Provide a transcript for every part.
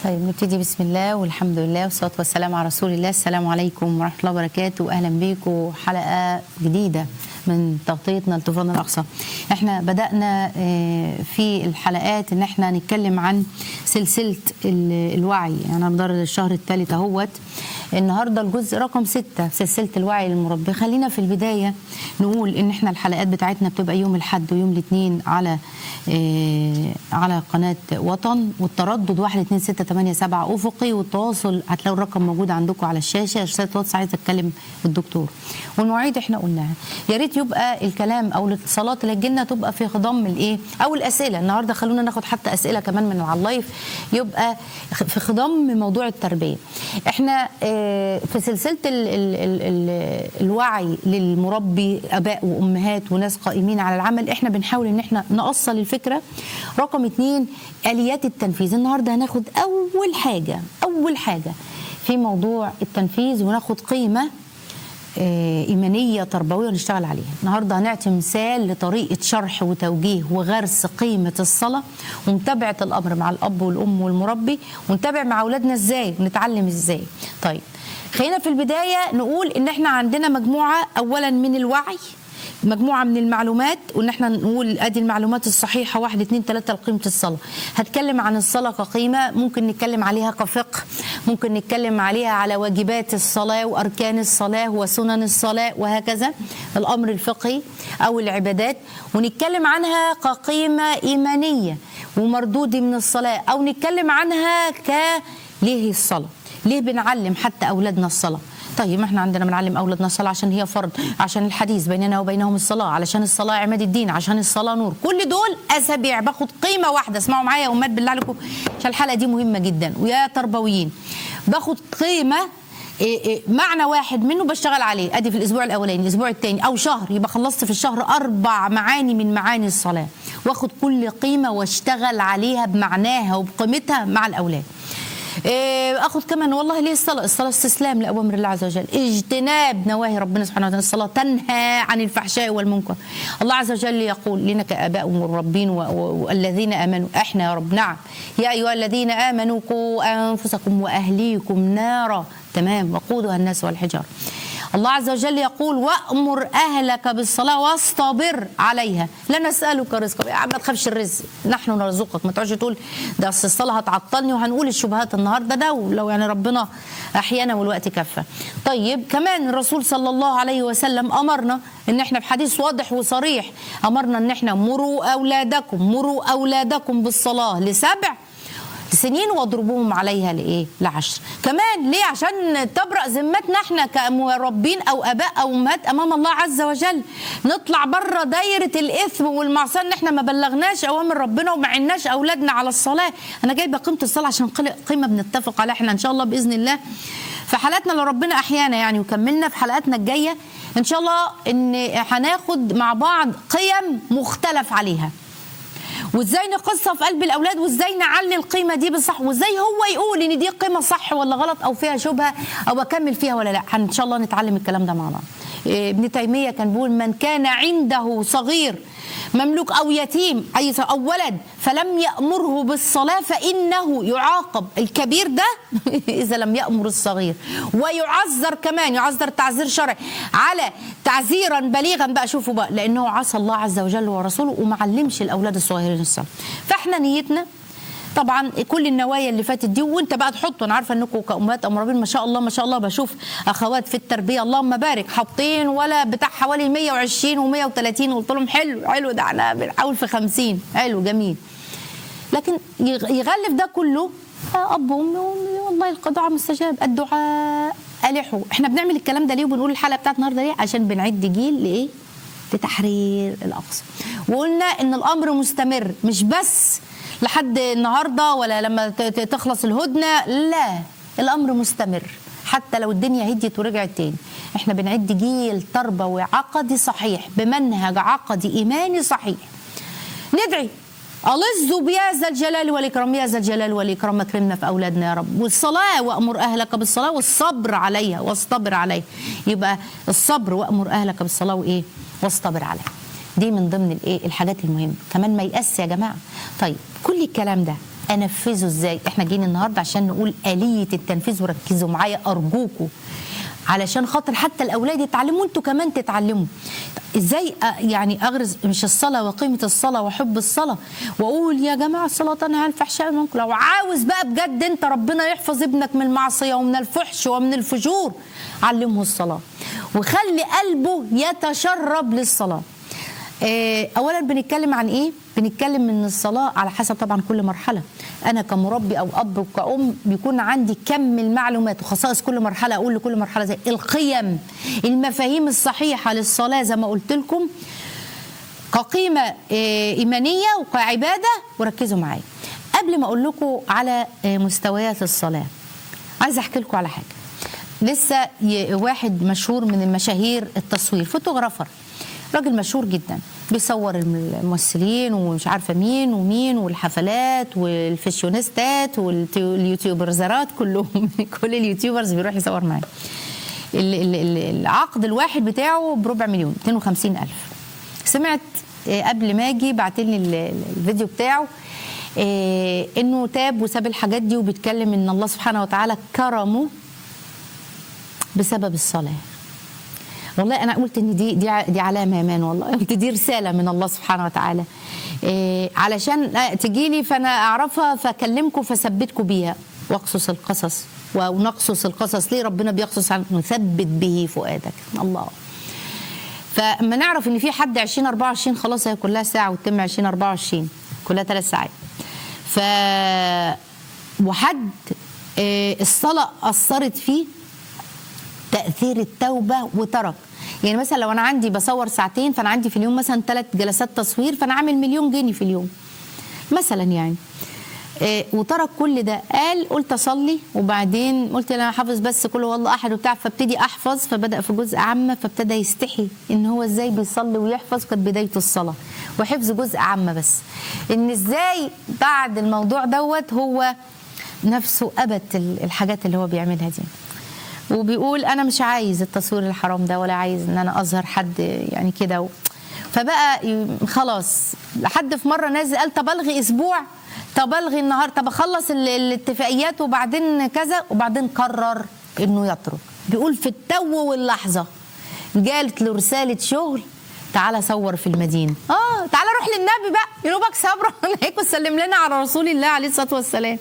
طيب نبتدي بسم الله والحمد لله والصلاة والسلام على رسول الله السلام عليكم ورحمة الله وبركاته أهلا بيكم حلقة جديدة من تغطيتنا لطوفان الأقصى احنا بدأنا آه، في الحلقات ان احنا نتكلم عن سلسلة ال- الوعي يعني على مدار الشهر الثالث اهوت النهارده الجزء رقم ستة في سلسلة الوعي للمربي خلينا في البداية نقول ان احنا الحلقات بتاعتنا بتبقى يوم الاحد ويوم الاثنين على آه، على قناة وطن والتردد 1 2 6 8 7 افقي والتواصل هتلاقوا الرقم موجود عندكم على الشاشة رسالة واتس عايزة اتكلم الدكتور والمواعيد احنا قلناها يا ريت يبقى الكلام او الاتصالات اللي تجيلنا تبقى في خضم الايه او الاسئله النهارده خلونا ناخد حتى اسئله كمان من على اللايف يبقى في خضم موضوع التربيه احنا آه، في سلسله ال ال ال ال الوعي للمربي اباء وامهات وناس قائمين على العمل احنا بنحاول ان احنا نأصل الفكره رقم اتنين اليات التنفيذ النهارده هناخد اول حاجه اول حاجه في موضوع التنفيذ وناخد قيمه آه، إيمانية تربوية نشتغل عليها النهاردة هنعطي مثال لطريقة شرح وتوجيه وغرس قيمة الصلاة ومتابعة الأمر مع الأب والأم والمربي ونتابع مع أولادنا إزاي ونتعلم إزاي طيب خلينا في البداية نقول إن إحنا عندنا مجموعة أولا من الوعي مجموعة من المعلومات وإن احنا نقول ادي المعلومات الصحيحة واحد اتنين تلاتة لقيمة الصلاة هتكلم عن الصلاة كقيمة ممكن نتكلم عليها كفقه ممكن نتكلم عليها على واجبات الصلاة وأركان الصلاة وسنن الصلاة وهكذا الأمر الفقهي أو العبادات ونتكلم عنها كقيمة إيمانية ومردود من الصلاة أو نتكلم عنها ك ليه الصلاة ليه بنعلم حتى أولادنا الصلاة طيب ما احنا عندنا بنعلم اولادنا الصلاه عشان هي فرض عشان الحديث بيننا وبينهم الصلاه علشان الصلاه عماد الدين عشان الصلاه نور كل دول اسابيع باخد قيمه واحده اسمعوا معايا يا امات بالله عليكم عشان الحلقه دي مهمه جدا ويا تربويين باخد قيمه إيه إيه معنى واحد منه بشتغل عليه ادي في الاسبوع الاولاني الاسبوع الثاني او شهر يبقى خلصت في الشهر اربع معاني من معاني الصلاه واخد كل قيمه واشتغل عليها بمعناها وبقيمتها مع الاولاد إيه، اخد كمان والله ليه الصلاه الصلاه استسلام لاوامر الله عز وجل اجتناب نواهي ربنا سبحانه وتعالى الصلاه تنهى عن الفحشاء والمنكر الله عز وجل يقول لنا كاباء مربين و- و- والذين امنوا احنا يا رب نعم يا ايها الذين امنوا قوا انفسكم واهليكم نارا تمام وقودها الناس والحجاره الله عز وجل يقول وامر اهلك بالصلاه واصطبر عليها لا نسالك رزقا يا عم ما تخافش الرزق نحن نرزقك ما تقعدش تقول ده اصل الصلاه هتعطلني وهنقول الشبهات النهارده ده ولو يعني ربنا احيانا والوقت كفى طيب كمان الرسول صلى الله عليه وسلم امرنا ان احنا بحديث واضح وصريح امرنا ان احنا مروا اولادكم مروا اولادكم بالصلاه لسبع سنين واضربوهم عليها لايه؟ لعشر. كمان ليه؟ عشان تبرأ ذمتنا احنا كمربين او اباء او امهات امام الله عز وجل. نطلع بره دايره الاثم والمعصيه ان احنا ما بلغناش اوامر ربنا وما عناش اولادنا على الصلاه. انا جايبه قيمه الصلاه عشان قل- قيمه بنتفق عليها احنا ان شاء الله باذن الله. في حالاتنا لو ربنا احيانا يعني وكملنا في حلقاتنا الجايه ان شاء الله ان هناخد مع بعض قيم مختلف عليها. وازاي نقصها في قلب الاولاد وازاي نعلي القيمه دي بالصح وازاي هو يقول ان دي قيمه صح ولا غلط او فيها شبهه او اكمل فيها ولا لا ان شاء الله نتعلم الكلام ده مع بعض إيه، ابن تيميه كان بيقول من كان عنده صغير مملوك او يتيم اي س- او ولد فلم يامره بالصلاه فانه يعاقب الكبير ده اذا لم يامر الصغير ويعذر كمان يعذر تعذير شرعي على تعذيرا بليغا بقى شوفوا بقى لانه عصى الله عز وجل ورسوله وما علمش الاولاد الصغيرين الصلاه فاحنا نيتنا طبعا كل النوايا اللي فاتت دي وانت بقى تحطوا انا عارفه انكم كامهات امرابين ما شاء الله ما شاء الله بشوف اخوات في التربيه اللهم بارك حاطين ولا بتاع حوالي 120 و130 قلت لهم حلو حلو ده احنا بنحاول في 50 حلو جميل لكن يغ- يغلف ده كله آه، اب وام وأم، والله الدعاء مستجاب الدعاء الحوا احنا بنعمل الكلام ده ليه وبنقول الحلقه بتاعت النهارده ليه عشان بنعد جيل لايه لتحرير الاقصى وقلنا ان الامر مستمر مش بس لحد النهارده ولا لما ت- ت- تخلص الهدنه لا الامر مستمر حتى لو الدنيا هديت ورجعت تاني احنا بنعد جيل تربوي عقدي صحيح بمنهج عقدي ايماني صحيح ندعي ألظوا بيا ذا الجلال والإكرام يا ذا الجلال والإكرام أكرمنا في أولادنا يا رب والصلاة وأمر أهلك بالصلاة والصبر عليها واصطبر عليها يبقى الصبر وأمر أهلك بالصلاة وإيه واصطبر عليها دي من ضمن الإيه الحاجات المهمة كمان ما يأس يا جماعة طيب كل الكلام ده انفذه ازاي احنا جايين النهارده عشان نقول اليه التنفيذ وركزوا معايا ارجوكم علشان خاطر حتى الاولاد يتعلموا انتوا كمان تتعلموا ازاي أ- يعني اغرز مش الصلاه وقيمه الصلاه وحب الصلاه واقول يا جماعه الصلاه تنهى عن الفحشاء والمنكر لو عاوز بقى بجد انت ربنا يحفظ ابنك من المعصيه ومن الفحش ومن الفجور علمه الصلاه وخلي قلبه يتشرب للصلاه آه، اولا بنتكلم عن ايه بنتكلم ان الصلاه على حسب طبعا كل مرحله انا كمربي او اب وكأم بيكون عندي كم المعلومات وخصائص كل مرحله اقول لكل مرحله زي القيم المفاهيم الصحيحه للصلاه زي ما قلت لكم كقيمه آه، ايمانيه وكعباده وركزوا معايا قبل ما اقول لكم على آه، مستويات الصلاه عايزه احكي لكم على حاجه لسه ي- واحد مشهور من المشاهير التصوير فوتوغرافر راجل مشهور جدا بيصور الممثلين ومش عارفه مين ومين والحفلات والفاشيونيستات واليوتيوبرزرات كلهم كل اليوتيوبرز بيروح يصور معاه ال- ال- ال- العقد الواحد بتاعه بربع مليون 250 ألف سمعت آه، قبل ما اجي بعتلي ال- ال- الفيديو بتاعه آه، انه تاب وساب الحاجات دي وبيتكلم ان الله سبحانه وتعالى كرمه بسبب الصلاه والله انا قلت ان دي دي ع- دي علامه يا مان والله قلت دي رساله من الله سبحانه وتعالى إيه علشان تجي لي فانا اعرفها فاكلمكم فثبتكم بيها واقصص القصص ونقصص القصص ليه ربنا بيقصص عن نثبت به فؤادك الله فاما نعرف ان في حد 20 24 خلاص هي كلها ساعه وتتم 20 24 كلها ثلاث ساعات ف وحد آه، الصلاه اثرت فيه تاثير التوبه وترك يعني مثلا لو انا عندي بصور ساعتين فانا عندي في اليوم مثلا ثلاث جلسات تصوير فانا عامل مليون جنيه في اليوم مثلا يعني آه، وترك كل ده قال قلت اصلي وبعدين قلت انا حافظ بس كل والله احد وبتاع فابتدي احفظ فبدا في جزء عامه فابتدى يستحي ان هو ازاي بيصلي ويحفظ كانت بدايه الصلاه وحفظ جزء عامه بس ان ازاي بعد الموضوع دوت هو نفسه ابت ال- الحاجات اللي هو بيعملها دي وبيقول انا مش عايز التصوير الحرام ده ولا عايز ان انا اظهر حد يعني كده و... فبقى ي- خلاص لحد في مره نازل قال طب الغي اسبوع طب الغي النهار طب اخلص ال- الاتفاقيات وبعدين كذا وبعدين قرر انه يترك بيقول في التو واللحظه جالت له رساله شغل تعالى صور في المدينه اه تعالى روح للنبي بقى ينوبك صبرا عليك وسلم لنا على رسول الله عليه الصلاه والسلام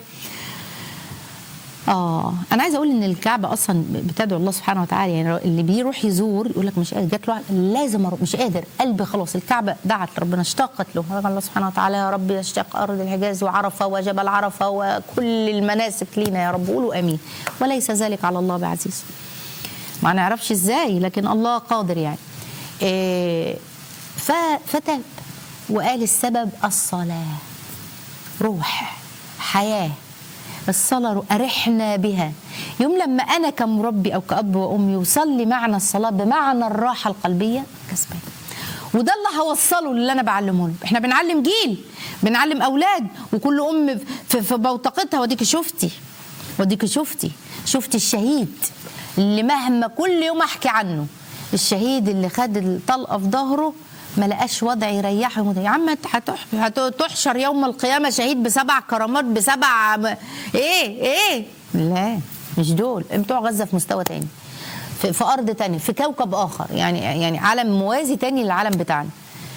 اه انا عايزه اقول ان الكعبه اصلا بتدعو الله سبحانه وتعالى يعني اللي بيروح يزور يقول لك مش قادر جات له لازم اروح مش قادر قلبي خلاص الكعبه دعت ربنا اشتاقت له قال الله سبحانه وتعالى يا رب يشتاق ارض الحجاز وعرفه وجبل عرفه وكل المناسك لينا يا رب قولوا امين وليس ذلك على الله بعزيز ما نعرفش ازاي لكن الله قادر يعني إيه ف- فتاب وقال السبب الصلاه روح حياه الصلاة أرحنا بها يوم لما أنا كمربي أو كأب وأم يوصل لي معنى الصلاة بمعنى الراحة القلبية كسبان وده اللي هوصله اللي انا بعلمه له احنا بنعلم جيل بنعلم اولاد وكل ام في, في بوتقتها وديك شفتي وديك شفتي شفتي الشهيد اللي مهما كل يوم احكي عنه الشهيد اللي خد الطلقه في ظهره ما لقاش وضع يريحه يموت. يا عم هتح- هتحشر يوم القيامه شهيد بسبع كرامات بسبع م- ايه ايه لا مش دول بتوع غزه في مستوى تاني في, في ارض تاني في كوكب اخر يعني يعني عالم موازي تاني للعالم بتاعنا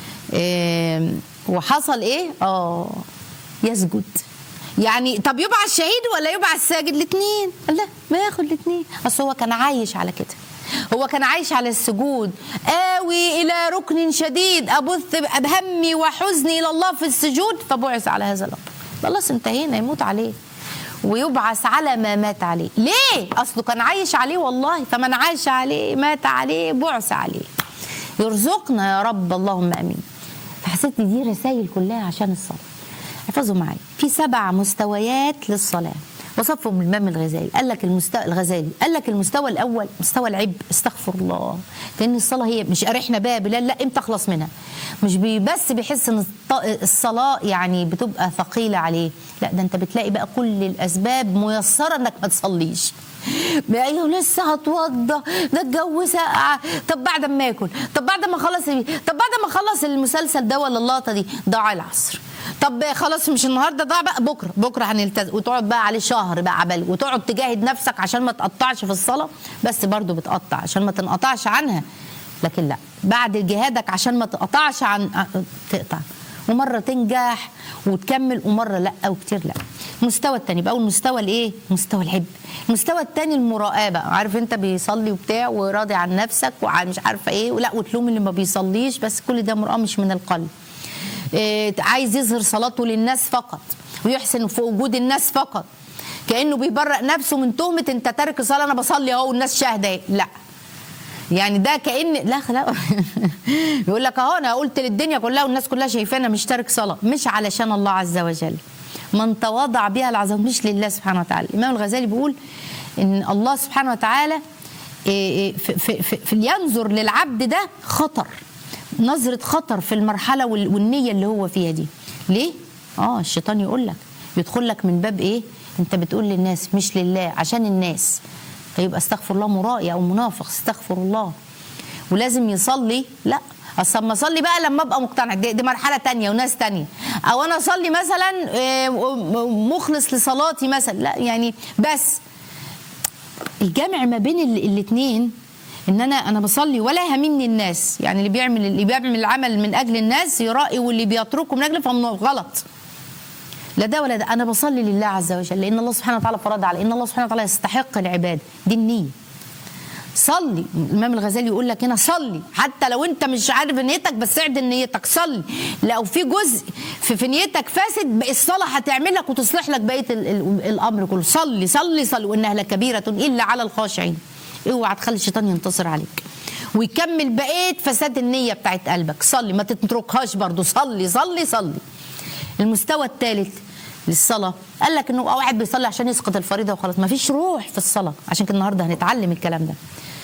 إيه وحصل ايه اه يسجد يعني طب يبقى الشهيد ولا يبقى الساجد الاثنين لا ما ياخد الاثنين اصل هو كان عايش على كده هو كان عايش على السجود آوي إلى ركن شديد أبث بهمي وحزني إلى الله في السجود فبعث على هذا الأمر خلاص انتهينا يموت عليه ويبعث على ما مات عليه ليه أصله كان عايش عليه والله فمن عايش عليه مات عليه بعث عليه يرزقنا يا رب اللهم امين فحسيت إن دي رسائل كلها عشان الصلاه احفظوا معايا في سبع مستويات للصلاه وصفهم الامام الغزالي قال لك المستوى الغزالي قال لك المستوى الاول مستوى العبء استغفر الله كان الصلاه هي مش ارحنا بها يا بلال لا امتى اخلص منها مش بي بس بيحس ان الط- الصلاه يعني بتبقى ثقيله عليه لا ده انت بتلاقي بقى كل الاسباب ميسره انك ما تصليش ايوه لسه هتوضى ده الجو ساقع طب بعد ما اكل طب بعد ما اخلص طب بعد ما اخلص المسلسل ده ولا اللقطه دي ضاع العصر طب خلاص مش النهارده ضاع بقى بكره بكره هنلتزم وتقعد بقى عليه شهر بقى عبال وتقعد تجاهد نفسك عشان ما تقطعش في الصلاه بس برضو بتقطع عشان ما تنقطعش عنها لكن لا بعد جهادك عشان ما تقطعش عن تقطع ومره تنجح وتكمل ومره لا وكتير لا المستوى التاني بقى المستوى الايه مستوى الحب المستوى التاني المراقاه بقى عارف انت بيصلي وبتاع وراضي عن نفسك وعن مش عارفه ايه ولا وتلوم اللي ما بيصليش بس كل ده مرآه مش من القلب إيه عايز يظهر صلاته للناس فقط ويحسن في وجود الناس فقط كانه بيبرأ نفسه من تهمه انت تارك الصلاه انا بصلي اهو والناس شاهده لا يعني ده كان لا لا بيقول لك اهو انا قلت للدنيا كلها والناس كلها شايفانا مش تارك صلاه مش علشان الله عز وجل من تواضع بها العظيم مش لله سبحانه وتعالى الامام الغزالي بيقول ان الله سبحانه وتعالى في, في, في, في ينظر للعبد ده خطر نظرة خطر في المرحلة والنية اللي هو فيها دي ليه؟ اه الشيطان يقول لك يدخل لك من باب ايه؟ انت بتقول للناس مش لله عشان الناس فيبقى استغفر الله مرائي او منافق استغفر الله ولازم يصلي لا اصل ما اصلي بقى لما ابقى مقتنع دي, دي مرحله تانية وناس تانية او انا اصلي مثلا مخلص لصلاتي مثلا لا يعني بس الجمع ما بين الاثنين ان انا انا بصلي ولا يهمني الناس يعني اللي بيعمل اللي بيعمل العمل من اجل الناس يرائي واللي بيتركه من اجل فهو غلط لا ده ولا ده انا بصلي لله عز وجل لان الله سبحانه وتعالى فرض علي ان الله سبحانه وتعالى يستحق العباده دي النيه صلي الامام الغزالي يقول لك هنا صلي حتى لو انت مش عارف نيتك بس اعدل نيتك صلي لو في جزء في, في نيتك فاسد الصلاه هتعمل لك وتصلح لك بقيه الامر كله صلي صلي صلي وانها لكبيره الا على الخاشعين اوعى تخلي الشيطان ينتصر عليك ويكمل بقيه فساد النيه بتاعت قلبك صلي ما تتركهاش برضو صلي صلي صلي المستوى الثالث للصلاة قال لك انه واحد بيصلي عشان يسقط الفريضة وخلاص ما فيش روح في الصلاة عشان كده النهارده هنتعلم الكلام ده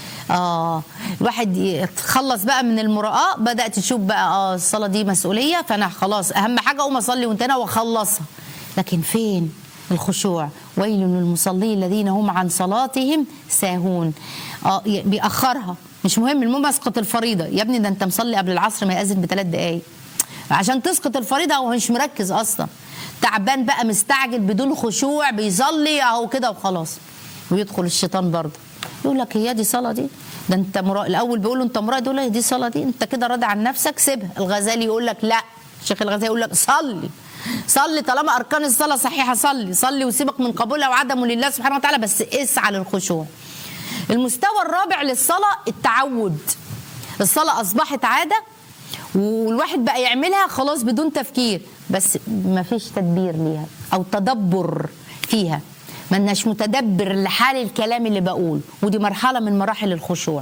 اه الواحد يتخلص بقى من المراءة بدأت تشوف بقى اه الصلاة دي مسؤولية فانا خلاص اهم حاجة اقوم اصلي وانت انا واخلصها لكن فين الخشوع ويل للمصلين الذين هم عن صلاتهم ساهون اه بيأخرها مش مهم المهم اسقط الفريضة يا ابني ده انت مصلي قبل العصر ما يأذن بثلاث دقايق عشان تسقط الفريضة هو مش مركز اصلا تعبان بقى مستعجل بدون خشوع بيصلي اهو كده وخلاص ويدخل الشيطان برضه يقول لك هي دي صلاه دي ده انت مرا... الاول بيقول له انت مرائي يقول هي دي صلاه دي انت كده راضي عن نفسك سيبها الغزالي يقول لك لا الشيخ الغزالي يقول لك صلي صلي طالما اركان الصلاه صحيحه صلي صلي وسيبك من قبولها وعدمه لله سبحانه وتعالى بس اسعى للخشوع المستوى الرابع للصلاه التعود الصلاه اصبحت عاده والواحد بقى يعملها خلاص بدون تفكير بس ما فيش تدبير ليها او تدبر فيها ما اناش متدبر لحال الكلام اللي بقول ودي مرحله من مراحل الخشوع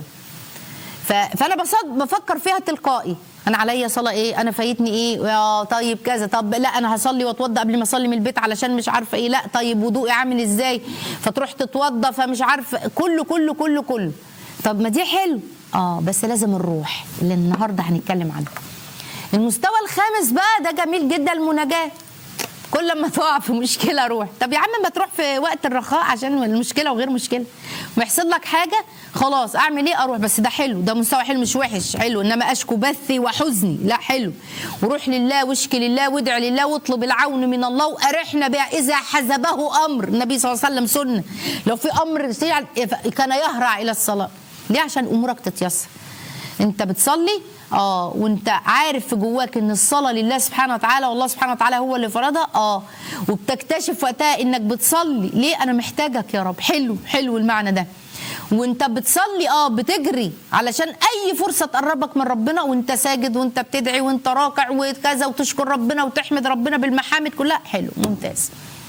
فانا بفكر فيها تلقائي انا عليا صلاه ايه انا فايتني ايه يا طيب كذا طب لا انا هصلي واتوضى قبل ما اصلي من البيت علشان مش عارفه ايه لا طيب وضوئي عامل ازاي فتروح تتوضى فمش عارفه كله كله كله كله طب ما دي حلو اه بس لازم الروح اللي النهارده هنتكلم عنها المستوى الخامس بقى ده جميل جدا المناجاه كل ما تقع في مشكله روح طب يا عم ما تروح في وقت الرخاء عشان المشكله وغير مشكله ما يحصل لك حاجه خلاص اعمل ايه اروح بس ده حلو ده مستوى حلو مش وحش حلو انما اشكو بثي وحزني لا حلو وروح لله واشكي لله وادعي لله واطلب العون من الله وارحنا بها اذا حزبه امر النبي صلى الله عليه وسلم سنه لو في امر كان يهرع الى الصلاه ليه عشان امورك تتيسر انت بتصلي اه وانت عارف في جواك ان الصلاه لله سبحانه وتعالى والله سبحانه وتعالى هو اللي فرضها اه وبتكتشف وقتها انك بتصلي ليه انا محتاجك يا رب حلو حلو المعنى ده وانت بتصلي اه بتجري علشان اي فرصه تقربك من ربنا وانت ساجد وانت بتدعي وانت راكع وكذا وتشكر ربنا وتحمد ربنا بالمحامد كلها حلو ممتاز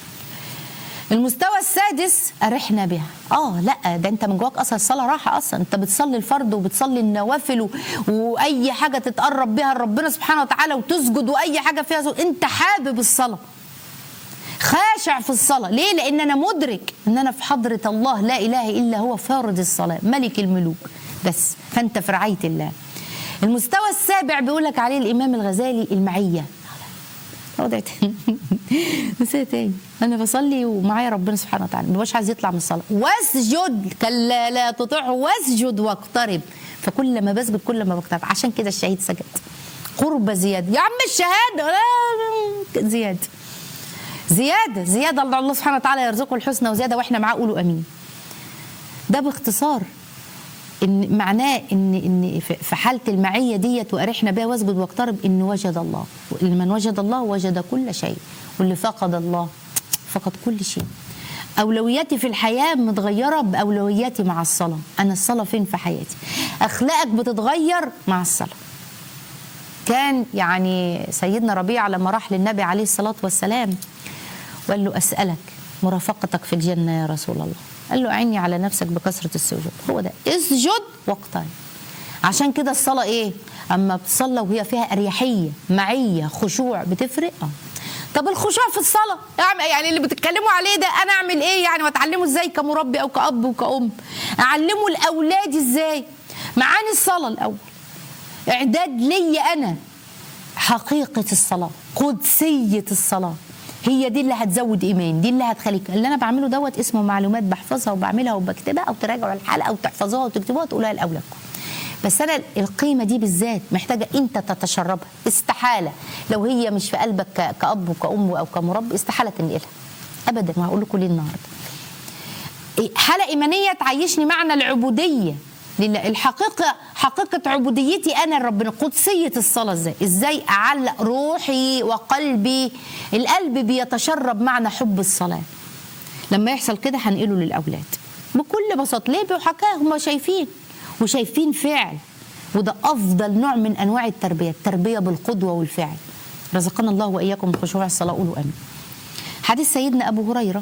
المستوى السادس أرحنا بها اه لا ده انت من جواك اصلا الصلاه راحه اصلا انت بتصلي الفرض وبتصلي النوافل و... واي حاجه تتقرب بها لربنا سبحانه وتعالى وتسجد واي حاجه فيها زود. انت حابب الصلاه خاشع في الصلاه ليه لان انا مدرك ان انا في حضره الله لا اله الا هو فارض الصلاه ملك الملوك بس فانت في رعايه الله المستوى السابع بيقول لك عليه الامام الغزالي المعيه وضع تاني نسيت تاني انا بصلي ومعايا ربنا سبحانه وتعالى مبقاش عايز يطلع من الصلاه واسجد كلا لا تطيعه واسجد واقترب فكل ما بسجد كل ما بقترب عشان كده الشهيد سجد قرب زياده يا عم الشهاده لا زياده زياده زياده الله سبحانه وتعالى يرزقه الحسنى وزياده واحنا معاه قولوا امين ده باختصار ان معناه ان ان في حاله المعيه ديت وارحنا بها واسجد واقترب ان وجد الله من وجد الله وجد كل شيء واللي فقد الله فقد كل شيء اولوياتي في الحياه متغيره باولوياتي مع الصلاه انا الصلاه فين في حياتي اخلاقك بتتغير مع الصلاه كان يعني سيدنا ربيعه لما راح للنبي عليه الصلاه والسلام وقال له اسالك مرافقتك في الجنه يا رسول الله قال له اعني على نفسك بكثره السجود هو ده اسجد واقترب عشان كده الصلاه ايه اما بتصلى وهي فيها اريحيه معيه خشوع بتفرق اه طب الخشوع في الصلاه يعني اللي بتتكلموا عليه ده انا اعمل ايه يعني واتعلمه ازاي كمربي او كاب وكأم اعلمه لاولادي ازاي معاني الصلاه الاول اعداد لي انا حقيقه الصلاه قدسيه الصلاه هي دي اللي هتزود ايمان دي اللي هتخليك اللي انا بعمله دوت اسمه معلومات بحفظها وبعملها وبكتبها او تراجعوا الحلقه وتحفظوها وتكتبوها وتقولها لاولادكم بس انا القيمه دي بالذات محتاجه انت تتشربها استحاله لو هي مش في قلبك كاب وكأم او كمربي استحاله تنقلها ابدا وهقول لكم ليه النهارده حاله ايمانيه تعيشني معنى العبوديه لله الحقيقه حقيقه عبوديتي انا لربنا قدسيه الصلاه ازاي ازاي اعلق روحي وقلبي القلب بيتشرب معنى حب الصلاه لما يحصل كده هنقله للاولاد بكل بساطه ليه بيحكاه هم شايفين وشايفين فعل وده افضل نوع من انواع التربيه التربيه بالقدوه والفعل رزقنا الله واياكم خشوع الصلاه قولوا امين حديث سيدنا ابو هريره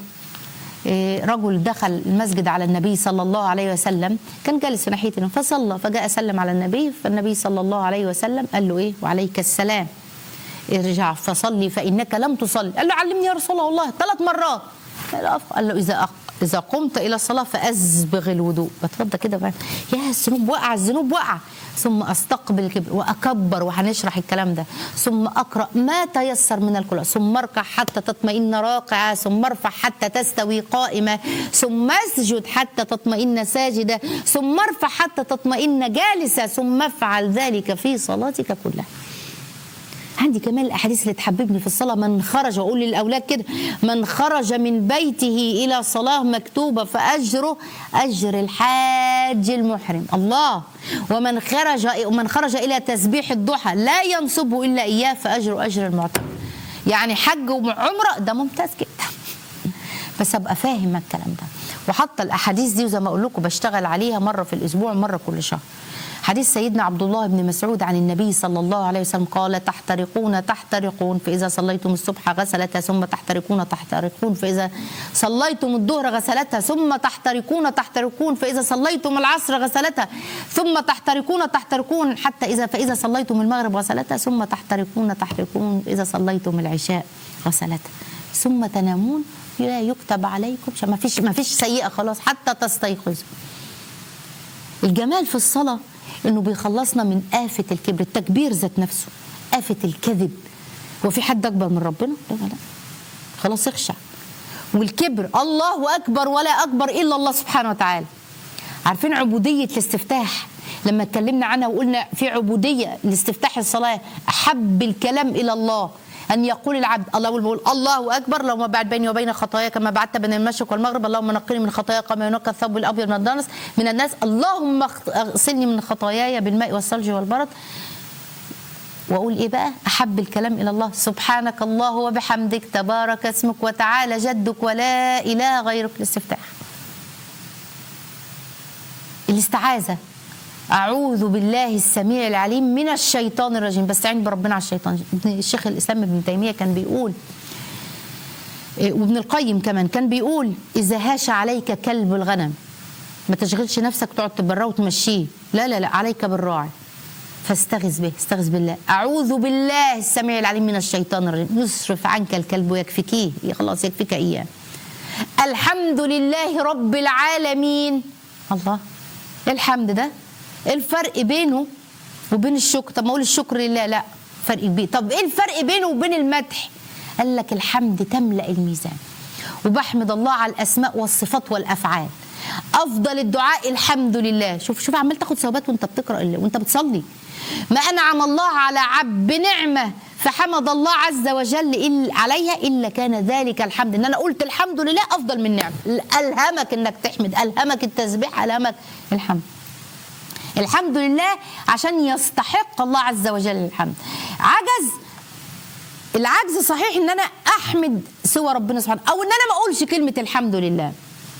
رجل دخل المسجد على النبي صلى الله عليه وسلم كان جالس في ناحيتنا فصلى فجاء سلم على النبي فالنبي صلى الله عليه وسلم قال له ايه وعليك السلام ارجع فصلي فانك لم تصلي قال له علمني يا رسول الله ثلاث مرات قال له اذا اذا قمت الى الصلاه فاسبغ الوضوء بتفضل كده بقى يا الذنوب وقع الذنوب وقع ثم استقبل الكبر واكبر وهنشرح الكلام ده ثم اقرا ما تيسر من القران ثم اركع حتى تطمئن راكعه ثم ارفع حتى تستوي قائمه ثم اسجد حتى تطمئن ساجده ثم ارفع حتى تطمئن جالسه ثم افعل ذلك في صلاتك كلها عندي كمان الاحاديث اللي تحببني في الصلاه من خرج واقول للاولاد كده من خرج من بيته الى صلاه مكتوبه فاجره اجر الحاج المحرم الله ومن خرج ومن خرج الى تسبيح الضحى لا ينصبه الا اياه فاجره اجر المعتمر يعني حج وعمره ده ممتاز جدا بس ابقى فاهم الكلام ده وحاطه الاحاديث دي وزي ما اقول لكم بشتغل عليها مره في الاسبوع مره كل شهر حديث سيدنا عبد الله بن مسعود عن النبي صلى الله عليه وسلم قال تحترقون تحترقون فإذا صليتم الصبح غسلتها ثم تحترقون تحترقون فإذا صليتم الظهر غسلتها ثم تحترقون تحترقون فإذا صليتم العصر غسلتها ثم تحترقون تحترقون حتى إذا فإذا صليتم المغرب غسلتها ثم تحترقون تحترقون إذا صليتم العشاء غسلتها ثم تنامون لا يكتب عليكم ما فيش ما فيش سيئة خلاص حتى تستيقظوا الجمال في الصلاة انه بيخلصنا من آفة الكبر التكبير ذات نفسه آفة الكذب هو في حد أكبر من ربنا لا لا خلاص اخشع والكبر الله أكبر ولا أكبر إلا الله سبحانه وتعالى عارفين عبودية الاستفتاح لما اتكلمنا عنها وقلنا في عبودية لاستفتاح الصلاة أحب الكلام إلى الله أن يقول العبد الله بيقول الله أكبر اللهم بعد بيني وبين خطايا كما بعدت بين المشرق والمغرب اللهم نقني من خطايا كما ينقى الثوب الأبيض من الدنس من الناس اللهم اغسلني من خطاياي بالماء والثلج والبرد واقول ايه بقى احب الكلام الى الله سبحانك الله وبحمدك تبارك اسمك وتعالى جدك ولا اله غيرك الاستفتاح الاستعاذه أعوذ بالله السميع العليم من الشيطان الرجيم بستعين بربنا على الشيطان الشيخ الإسلام ابن تيمية كان بيقول وابن القيم كمان كان بيقول إذا هاش عليك كلب الغنم ما تشغلش نفسك تقعد تبراه وتمشيه لا لا لا عليك بالراعي فاستغذ به استغذ بالله أعوذ بالله السميع العليم من الشيطان الرجيم يصرف عنك الكلب ويكفيكيه خلاص يكفيك إياه الحمد لله رب العالمين الله الحمد ده الفرق بينه وبين الشكر طب ما اقول الشكر لله لا فرق كبير طب ايه الفرق بينه وبين المدح قال لك الحمد تملا الميزان وبحمد الله على الاسماء والصفات والافعال افضل الدعاء الحمد لله شوف شوف عمال تاخد ثوابات وانت بتقرا ال- وانت بتصلي ما انعم الله على عبد بنعمه فحمد الله عز وجل إلا عليها الا كان ذلك الحمد ان انا قلت الحمد لله افضل من نعمه الهمك انك تحمد الهمك التسبيح الهمك الحمد الحمد لله عشان يستحق الله عز وجل الحمد عجز العجز صحيح ان انا احمد سوى ربنا سبحانه او ان انا ما اقولش كلمه الحمد لله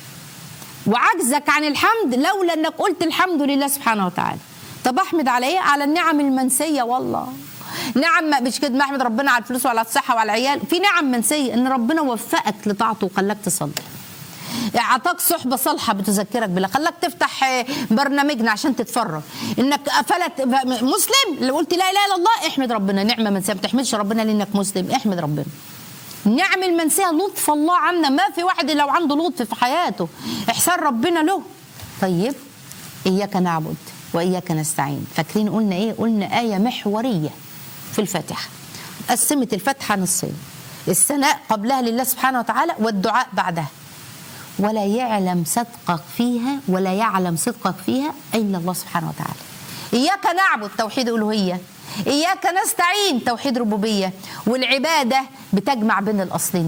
وعجزك عن الحمد لولا انك قلت الحمد لله سبحانه وتعالى طب احمد على ايه على النعم المنسيه والله نعم ما- مش كده احمد ربنا على الفلوس وعلى الصحه وعلى العيال في نعم منسيه ان ربنا وفقك لطاعته وخلاك تصلي اعطاك صحبه صالحه بتذكرك بالله خلاك تفتح آه، برنامجنا عشان تتفرج انك قفلت مسلم لو قلت لا اله الا الله احمد ربنا نعمه منسيه ما تحمدش ربنا لانك مسلم احمد ربنا النعم المنسيه لطف الله عنا ما في واحد لو عنده لطف في حياته احسان ربنا له طيب اياك نعبد واياك نستعين فاكرين قلنا ايه قلنا ايه محوريه في الفاتحه قسمت الفاتحه نصين الثناء قبلها لله سبحانه وتعالى والدعاء بعدها ولا يعلم صدقك فيها ولا يعلم صدقك فيها الا الله سبحانه وتعالى اياك نعبد توحيد الوهيه اياك نستعين توحيد ربوبيه والعباده بتجمع بين الاصلين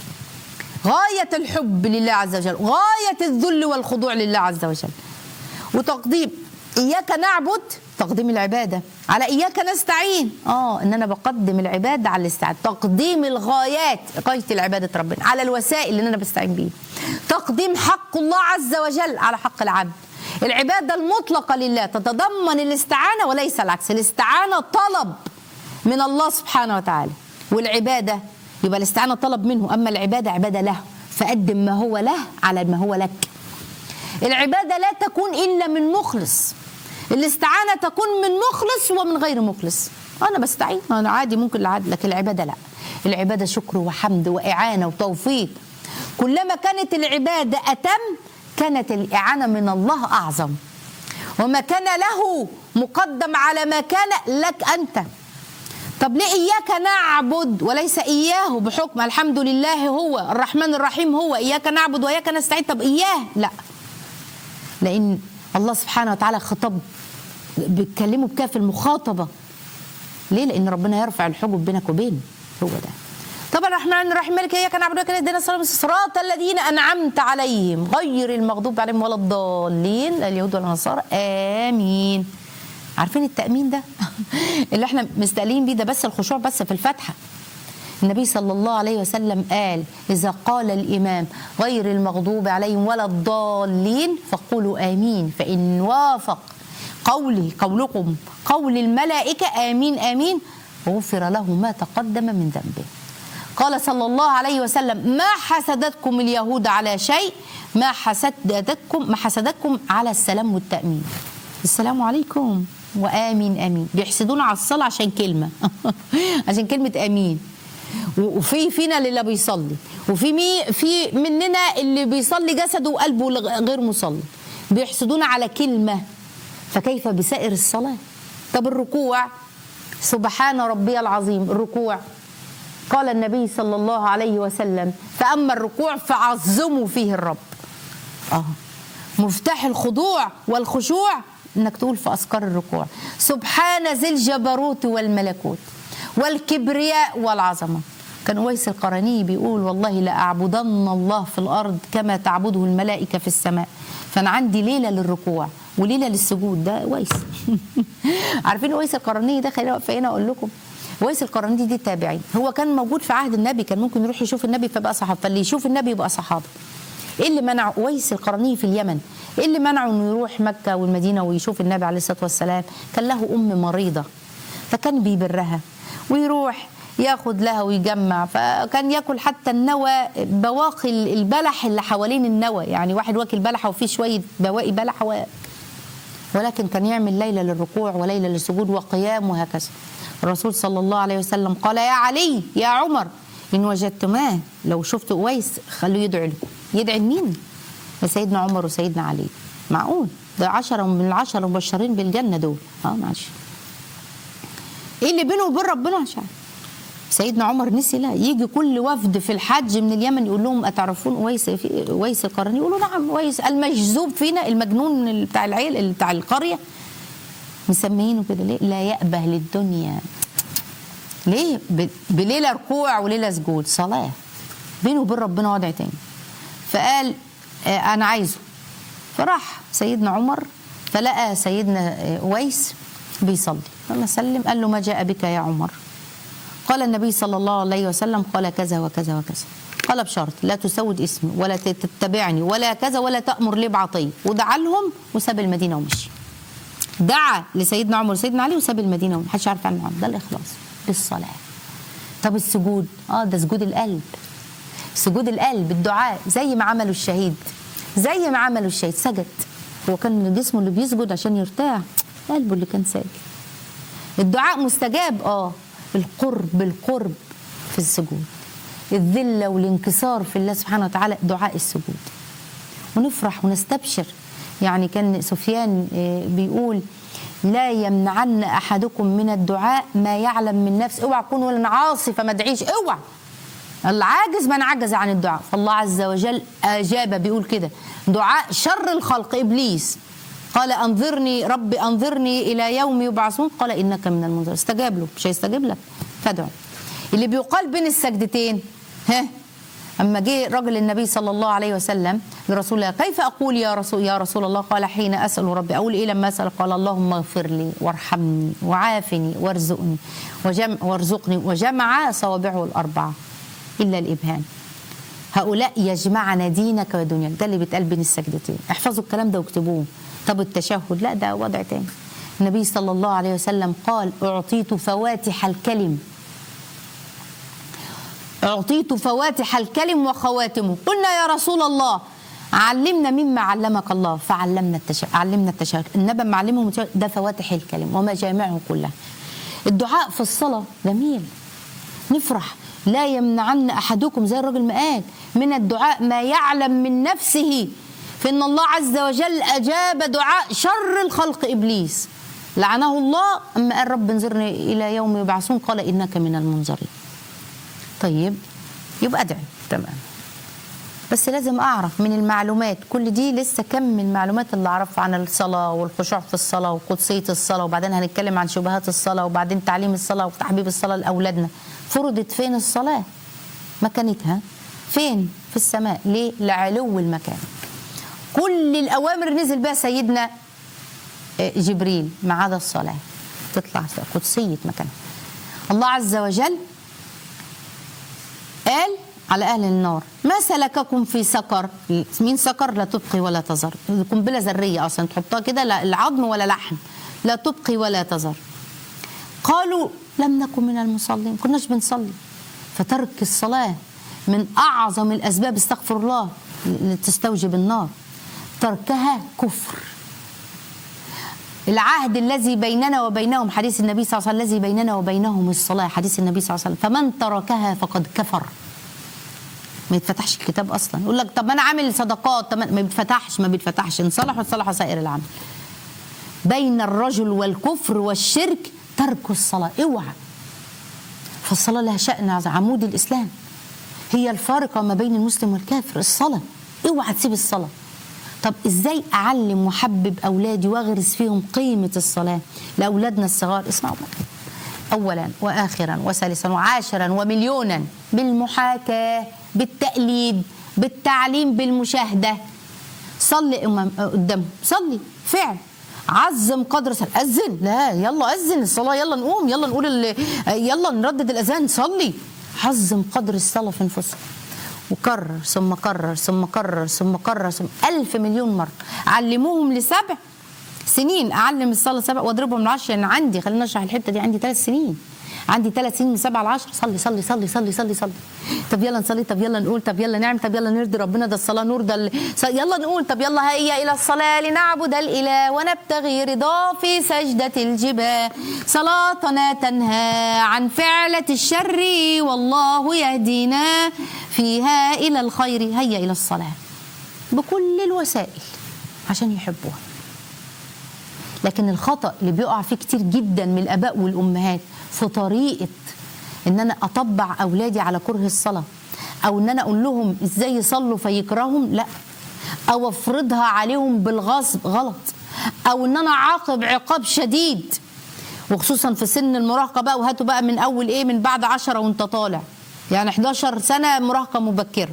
دول غايه الحب لله عز وجل غايه الذل والخضوع لله عز وجل وتقديم اياك نعبد تقديم العباده على اياك نستعين اه ان انا بقدم العباده على الاستعانه تقديم الغايات غايه العباده ربنا على الوسائل اللي انا بستعين بيها تقديم حق الله عز وجل على حق العبد العباده المطلقه لله تتضمن الاستعانه وليس العكس الاستعانه طلب من الله سبحانه وتعالى والعباده يبقى الاستعانه طلب منه اما العباده عباده له فقدم ما هو له على ما هو لك العبادة لا تكون إلا من مخلص الاستعانة تكون من مخلص ومن غير مخلص أنا بستعين أنا عادي ممكن العادي لكن العبادة لا العبادة شكر وحمد وإعانة وتوفيق كلما كانت العبادة أتم كانت الإعانة من الله أعظم وما كان له مقدم على ما كان لك أنت طب ليه إياك نعبد وليس إياه بحكم الحمد لله هو الرحمن الرحيم هو إياك نعبد وإياك نستعين طب إياه لا لان الله سبحانه وتعالى خطاب بيتكلموا بكاف المخاطبه ليه لان ربنا يرفع الحجب بينك وبينه هو ده طبعا الرحمن الرحيم مالك اياك نعبد واياك نستعين اهدنا الصراط الذين انعمت عليهم غير المغضوب عليهم ولا الضالين لا اليهود ولا النصارى امين عارفين التامين ده اللي احنا مستقلين بيه ده بس الخشوع بس في الفاتحه النبي صلى الله عليه وسلم قال إذا قال الإمام غير المغضوب عليهم ولا الضالين فقولوا آمين فإن وافق قولي قولكم قول الملائكة آمين آمين غفر له ما تقدم من ذنبه قال صلى الله عليه وسلم ما حسدتكم اليهود على شيء ما حسدتكم ما حسدتكم على السلام والتأمين السلام عليكم وآمين آمين بيحسدونا على الصلاة عشان كلمة عشان كلمة آمين وفي فينا اللي لا بيصلي وفي مي في مننا اللي بيصلي جسده وقلبه غير مصلي بيحسدونا على كلمه فكيف بسائر الصلاه طب الركوع سبحان ربي العظيم الركوع قال النبي صلى الله عليه وسلم فاما الركوع فعظموا فيه الرب اه مفتاح الخضوع والخشوع انك تقول في اذكار الركوع سبحان ذي الجبروت والملكوت والكبرياء والعظمة كان أويس القرني بيقول والله لأعبدن الله في الأرض كما تعبده الملائكة في السماء فأنا عندي ليلة للركوع وليلة للسجود ده أويس عارفين أويس القرني ده خلينا واقفة هنا أقول لكم أويس القرني دي تابعي هو كان موجود في عهد النبي كان ممكن يروح يشوف النبي فبقى صحابة فاللي يشوف النبي يبقى صحابة ايه اللي منع اويس القرني في اليمن ايه اللي منعه انه يروح مكه والمدينه ويشوف النبي عليه الصلاه والسلام كان له ام مريضه فكان بيبرها ويروح ياخد لها ويجمع فكان ياكل حتى النوى بواقي البلح اللي حوالين النوى يعني واحد واكل بلحه وفيه شويه بواقي بلح و... ولكن كان يعمل ليله للركوع وليله للسجود وقيام وهكذا الرسول صلى الله عليه وسلم قال يا علي يا عمر ان وجدتماه لو شفت اويس خلوه يدعي لكم يدعي لمين؟ لسيدنا عمر وسيدنا علي معقول ده عشرة من العشرة المبشرين بالجنة دول اه معلش ايه اللي بينه وبين ربنا مش عارف سيدنا عمر نسي لا يجي كل وفد في الحج من اليمن يقول لهم اتعرفون ويس في ويس القرني يقولوا نعم ويس المجذوب فينا المجنون من بتاع العيل بتاع القريه مسميينه كده ليه؟ لا يأبه للدنيا ليه؟ ب- بليله ركوع وليله سجود صلاه بينه وبين ربنا وضع تاني فقال آه، انا عايزه فراح سيدنا عمر فلقى سيدنا آه، ويس بيصلي لما سلم قال له ما جاء بك يا عمر قال النبي صلى الله عليه وسلم قال كذا وكذا وكذا قال بشرط لا تسود اسمي ولا تتبعني ولا كذا ولا تأمر لي بعطية ودعا لهم وساب المدينة ومشي دعا لسيدنا عمر وسيدنا علي وساب المدينة ومحدش عارف عنه عمر. ده الإخلاص بالصلاة طب السجود اه ده سجود القلب سجود القلب الدعاء زي ما عملوا الشهيد زي ما عملوا الشهيد سجد هو كان من جسمه اللي بيسجد عشان يرتاح قلبه اللي كان ساجد الدعاء مستجاب اه القرب القرب في السجود الذله والانكسار في الله سبحانه وتعالى دعاء السجود ونفرح ونستبشر يعني كان سفيان آه، بيقول لا يمنعن احدكم من الدعاء ما يعلم من نفسه اوعى تكون ولا عاصي فما ادعيش اوعى العاجز من عجز عن الدعاء فالله عز وجل اجاب بيقول كده دعاء شر الخلق ابليس قال انظرني ربي انظرني الى يوم يبعثون قال انك من المنذر استجاب له مش هيستجيب لك فادعو اللي بيقال بين السجدتين ها اما جه رجل النبي صلى الله عليه وسلم لرسول الله كيف اقول يا رسول يا رسول الله قال حين اسال ربي اقول ايه لما اسال قال اللهم اغفر لي وارحمني وعافني وارزقني وجم وارزقني وجمع صوابعه الاربعه الا الابهام هؤلاء يجمعنا دينك ودنياك ده اللي بيتقال بين السجدتين احفظوا الكلام ده واكتبوه طب التشهد لا ده وضع تاني النبي صلى الله عليه وسلم قال اعطيت فواتح الكلم أعطيت فواتح الكلم وخواتمه قلنا يا رسول الله علمنا مما علمك الله فعلمنا التشهد علمنا التشهد النبي معلمهم التشهد ده فواتح الكلم ومجامعه كلها الدعاء في الصلاة جميل نفرح لا يمنعن أحدكم زي الراجل ما قال من الدعاء ما يعلم من نفسه فإن الله عز وجل أجاب دعاء شر الخلق إبليس لعنه الله أما قال رب انظرني إلى يوم يبعثون قال إنك من المنظرين طيب يبقى ادعي تمام بس لازم اعرف من المعلومات كل دي لسه كم من المعلومات اللي اعرفها عن الصلاه والخشوع في الصلاه وقدسيه الصلاه وبعدين هنتكلم عن شبهات الصلاه وبعدين تعليم الصلاه وتحبيب الصلاه لاولادنا فرضت فين الصلاه مكانتها فين في السماء ليه لعلو المكان كل الاوامر نزل بها سيدنا آه، جبريل ما عدا الصلاه تطلع قدسيه مكانها الله عز وجل قال على أهل النار ما سلككم في سقر مين سقر لا تبقي ولا تذر قنبلة ذرية أصلا تحطها كده لا العظم ولا لحم لا تبقي ولا تذر قالوا لم نكن من المصلين كناش بنصلي فترك الصلاة من أعظم الأسباب استغفر الله اللي تستوجب النار تركها كفر العهد الذي بيننا وبينهم حديث النبي صلى الله عليه وسلم الذي بيننا وبينهم الصلاة حديث النبي صلى الله عليه وسلم فمن تركها فقد كفر ما يتفتحش الكتاب اصلا يقول لك طب ما انا عامل صدقات طب ما ما بيتفتحش ما بيتفتحش ان صلح وصلح سائر العمل بين الرجل والكفر والشرك ترك الصلاة اوعى فالصلاة لها شأن عظيم، عمود الإسلام هي الفارقة ما بين المسلم والكافر الصلاة اوعى تسيب الصلاة طب ازاي اعلم واحبب اولادي واغرس فيهم قيمه الصلاه لاولادنا الصغار اسمعوا بقى. اولا واخرا وثالثا وعاشرا ومليونا بالمحاكاه بالتقليد بالتعليم بالمشاهده صلي أمام- قدامهم صلي فعل عظم قدر صلاة أذن لا يلا أذن الصلاة يلا نقوم يلا نقول ال- يلا نردد الأذان صلي عظم قدر الصلاة في نفوسهم وكرر ثم كرر ثم كرر ثم كرر ثم ألف مليون مرة علموهم لسبع سنين أعلم الصلاة سبع وأضربهم لعشر يعني عندي خلينا نشرح الحتة دي عندي ثلاث سنين عندي ثلاث سنين من سبعة لعشر صلي صلي صلي صلي صلي صلي طب يلا نصلي طب يلا نقول طب يلا نعمل طب يلا نرضي ربنا ده الصلاة نور ده ال- ص- يلا نقول طب يلا هيا إلى الصلاة لنعبد الإله ونبتغي رضاه في سجدة الجباه صلاتنا تنهى عن فعلة الشر والله يهدينا فيها إلى الخير هيا إلى الصلاة بكل الوسائل عشان يحبوها لكن الخطأ اللي بيقع فيه كتير جدا من الآباء والأمهات في طريقة ان انا اطبع اولادي على كره الصلاه او ان انا اقول لهم ازاي يصلوا فيكرههم لا او افرضها عليهم بالغصب غلط او ان انا اعاقب عقاب شديد وخصوصا في سن المراهقه بقى وهاتوا بقى من اول ايه من بعد عشرة وانت طالع يعني 11 سنه مراهقه مبكره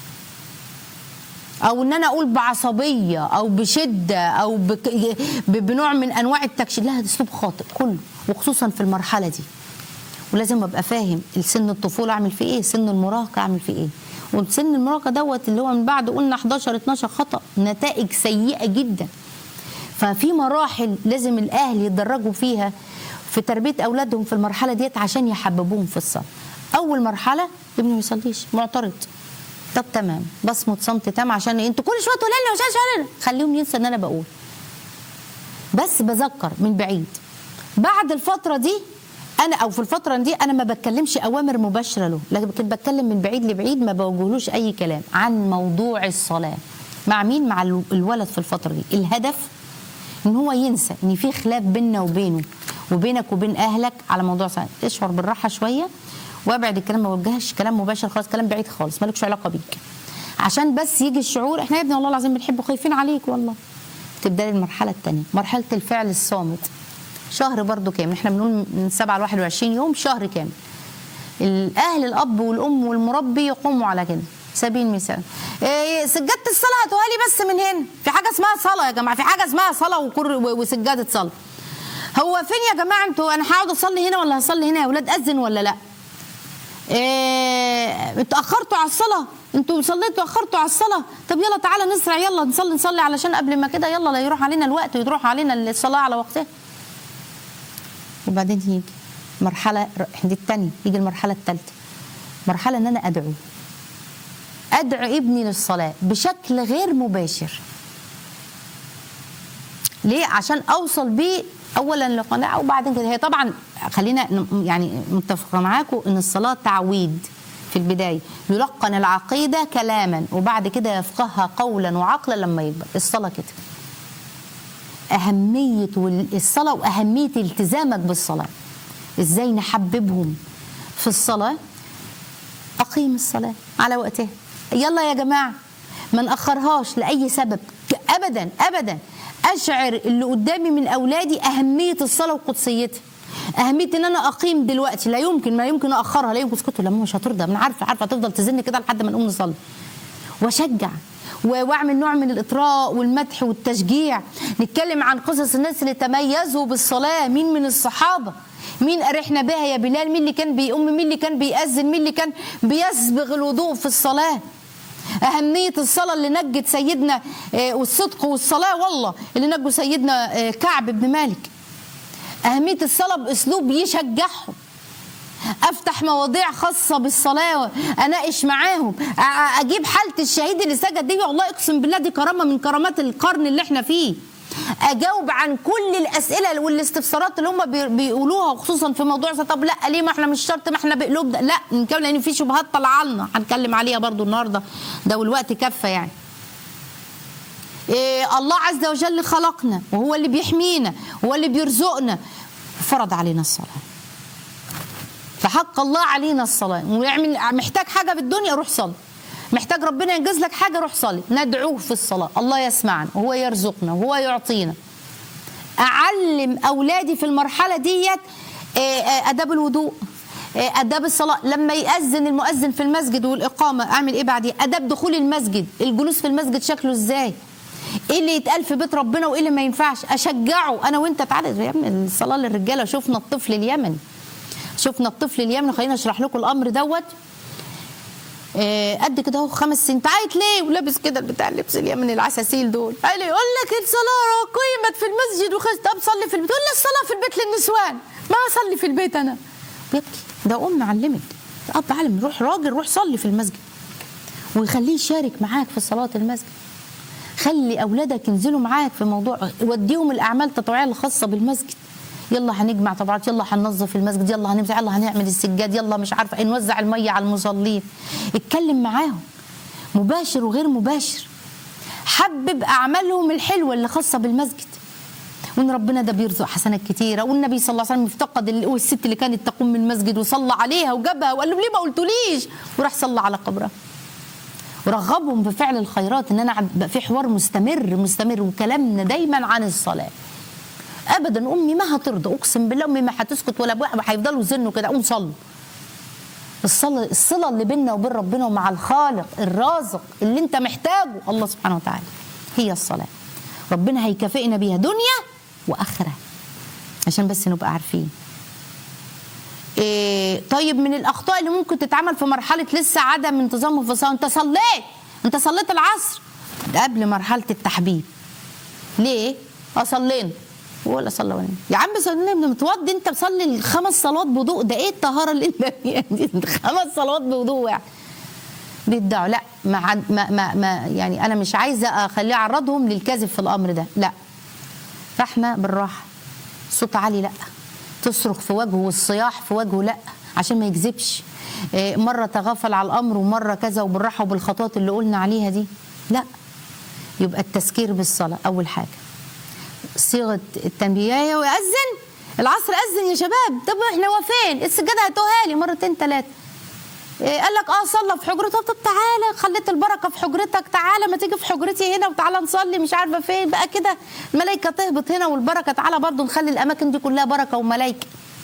او ان انا اقول بعصبيه او بشده او بك ب- بنوع من انواع التكشير لا ده اسلوب خاطئ كله وخصوصا في المرحله دي ولازم ابقى فاهم السن الطفوله اعمل فيه ايه سن المراهقه اعمل فيه ايه وسن المراهقه دوت اللي هو من بعد قلنا 11 12 خطا نتائج سيئه جدا ففي مراحل لازم الاهل يتدرجوا فيها في تربيه اولادهم في المرحله ديت عشان يحببوهم في الصلاه اول مرحله ابني ما يصليش معترض طب تمام بصمت صمت تام عشان إيه؟ انتوا كل شويه تقولوا لنا مش عارف خليهم ينسى ان انا بقول بس بذكر من بعيد بعد الفتره دي انا او في الفتره دي انا ما بتكلمش اوامر مباشره له لكن بتكلم من بعيد لبعيد ما بوجهلوش اي كلام عن موضوع الصلاه مع مين مع الو- الولد في الفتره دي الهدف ان هو ينسى ان في خلاف بيننا وبينه وبينك وبين اهلك على موضوع الصلاه اشعر بالراحه شويه وابعد الكلام ما وجهش كلام مباشر خالص كلام بعيد خالص مالكش علاقه بيك عشان بس يجي الشعور احنا يا ابني والله العظيم بنحب خايفين عليك والله تبدأ المرحله الثانيه مرحله الفعل الصامت شهر برضو كامل احنا بنقول من 7 ل 21 يوم شهر كامل الاهل الاب والام والمربي يقوموا على كده سبيل المثال إيه سجاده الصلاه هاتوها لي بس من هنا في حاجه اسمها صلاه يا جماعه في حاجه اسمها صلاه وكر وسجاده صلاه هو فين يا جماعه انتوا انا هقعد اصلي هنا ولا هصلي هنا يا اولاد اذن ولا لا إيه اتاخرتوا على الصلاه انتوا صليتوا اخرتوا على الصلاه طب يلا تعالى نسرع يلا نصلي نصلي علشان قبل ما كده يلا لا يروح علينا الوقت ويروح علينا الصلاه على وقتها وبعدين يجي مرحله دي الثانيه يجي المرحله الثالثه مرحله ان انا ادعو ادعو ابني للصلاه بشكل غير مباشر ليه عشان اوصل بيه اولا لقناعه وبعدين كده هي طبعا خلينا ن- يعني متفقه معاكم ان الصلاه تعويد في البدايه يلقن العقيده كلاما وبعد كده يفقهها قولا وعقلا لما يكبر الصلاه كده أهمية وال- الصلاة وأهمية التزامك بالصلاة إزاي نحببهم في الصلاة أقيم الصلاة على وقتها يلا يا جماعة ما نأخرهاش لأي سبب ك- أبدا أبدا أشعر اللي قدامي من أولادي أهمية الصلاة وقدسيتها أهمية إن أنا أقيم دلوقتي لا يمكن ما يمكن أأخرها لا يمكن اسكتوا لما مش هترضى أنا عارفة عارفة هتفضل تزن كده لحد ما نقوم نصلي واشجع و- واعمل نوع من الاطراء والمدح والتشجيع نتكلم عن قصص الناس اللي تميزوا بالصلاه مين من الصحابه مين ارحنا بها يا بلال مين اللي كان بيقوم مين اللي كان بيأذن مين اللي كان بيسبغ الوضوء في الصلاه أهمية الصلاة اللي نجت سيدنا آه، والصدق والصلاة والله اللي نجوا سيدنا آه، كعب بن مالك أهمية الصلاة بأسلوب يشجعهم افتح مواضيع خاصه بالصلاه اناقش معاهم أ- أ- اجيب حاله الشهيد اللي سجد دي والله اقسم بالله دي كرامه من كرامات القرن اللي احنا فيه اجاوب عن كل الاسئله والاستفسارات اللي هم بي- بيقولوها وخصوصا في موضوع زي طب لا ليه ما احنا مش شرط ما احنا بقلوب ده لا نتكلم لان في شبهات طالعه لنا هنتكلم عليها برضو النهارده ده والوقت كفه يعني إيه الله عز وجل خلقنا وهو اللي بيحمينا وهو اللي بيرزقنا فرض علينا الصلاه فحق الله علينا الصلاة ويعمل محتاج حاجة في الدنيا روح صلي محتاج ربنا ينجز لك حاجة روح صلي ندعوه في الصلاة الله يسمعنا وهو يرزقنا وهو يعطينا أعلم أولادي في المرحلة ديت آه، آه، آداب الوضوء آه، آداب الصلاة لما يأذن المؤذن في المسجد والإقامة أعمل إيه بعدين آداب دخول المسجد الجلوس في المسجد شكله إزاي ايه اللي يتقال في بيت ربنا وايه اللي ما ينفعش اشجعه انا وانت تعالى يا ابني الصلاه للرجاله شفنا الطفل اليمني شفنا الطفل اليمني خلينا اشرح لكم الامر دوت آه، قد كده اهو خمس سنين تعيط ليه ولابس كده بتاع اللبس اليمني العساسيل دول قال لي يقول لك الصلاه قيمت في المسجد وخذ طب صلي في البيت يقول لي الصلاه في البيت للنسوان ما اصلي في البيت انا بيبكي ده ام علمت اب علم روح راجل روح صلي في المسجد ويخليه يشارك معاك في صلاه المسجد خلي اولادك ينزلوا معاك في موضوع وديهم الاعمال التطوعيه الخاصه بالمسجد يلا هنجمع طبعات يلا هننظف المسجد يلا هنمسح يلا هنعمل السجاد يلا مش عارفه إيه، نوزع الميه على المصلين اتكلم معاهم مباشر وغير مباشر حبب اعمالهم الحلوه اللي خاصه بالمسجد وان ربنا ده بيرزق حسنات كتيره والنبي صلى الله عليه وسلم افتقد ال- والست اللي كانت تقوم من المسجد وصلى عليها وجابها وقال له ليه ما قلتوليش وراح صلى على قبرها ورغبهم بفعل الخيرات ان انا عم- بقى في حوار مستمر مستمر وكلامنا دايما عن الصلاه ابدا امي ما هترضى اقسم بالله امي ما هتسكت ولا ابويا هيفضلوا يزنوا كده قوم صلوا الصلاه الصله اللي بيننا وبين ربنا ومع الخالق الرازق اللي انت محتاجه الله سبحانه وتعالى هي الصلاه ربنا هيكافئنا بيها دنيا واخره عشان بس نبقى عارفين إيه طيب من الاخطاء اللي ممكن تتعمل في مرحله لسه عدم انتظام في الصلاه انت صليت انت صليت العصر ده قبل مرحله التحبيب ليه؟ اه صلينا ولا صلى ولا نام. يا عم صلينا متوضي انت مصلي الخمس صلوات بوضوء ده ايه الطهاره اللي انت فيها دي خمس صلوات بوضوء يعني بيدعوا لا ما, عد- ما, ما, ما يعني انا مش عايزه اخليه اعرضهم للكذب في الامر ده لا فاحنا بالراحه صوت عالي لا تصرخ في وجهه والصياح في وجهه لا عشان ما يكذبش إيه، مره تغافل على الامر ومره كذا وبالراحه وبالخطوات اللي قلنا عليها دي لا يبقى التذكير بالصلاه اول حاجه صيغه التنبيه ويأذن العصر أذن يا شباب طب احنا وفين السجاده هاتوها لي مرتين ثلاثه إيه قال لك اه صلى في حجرته طب تعالى خليت البركه في حجرتك تعالى ما تيجي في حجرتي هنا وتعالى نصلي مش عارفه فين بقى كده الملائكه تهبط هنا والبركه تعالى برضو نخلي الاماكن دي كلها بركه وملائكه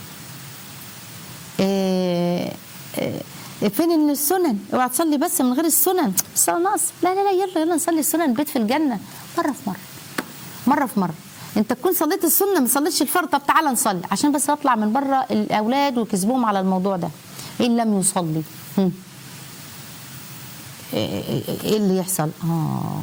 إيه إيه فين إن السنن اوعى تصلي بس من غير السنن الصلاه ناقص لا لا لا يلا يلا نصلي السنن البيت في الجنه مره في مره مره في مره انت تكون صليت السنه ما صليتش الفرض طب تعالى نصلي عشان بس اطلع من بره الاولاد وكسبهم على الموضوع ده ان لم يصلي هم. ايه إيه- ايه اللي يحصل اه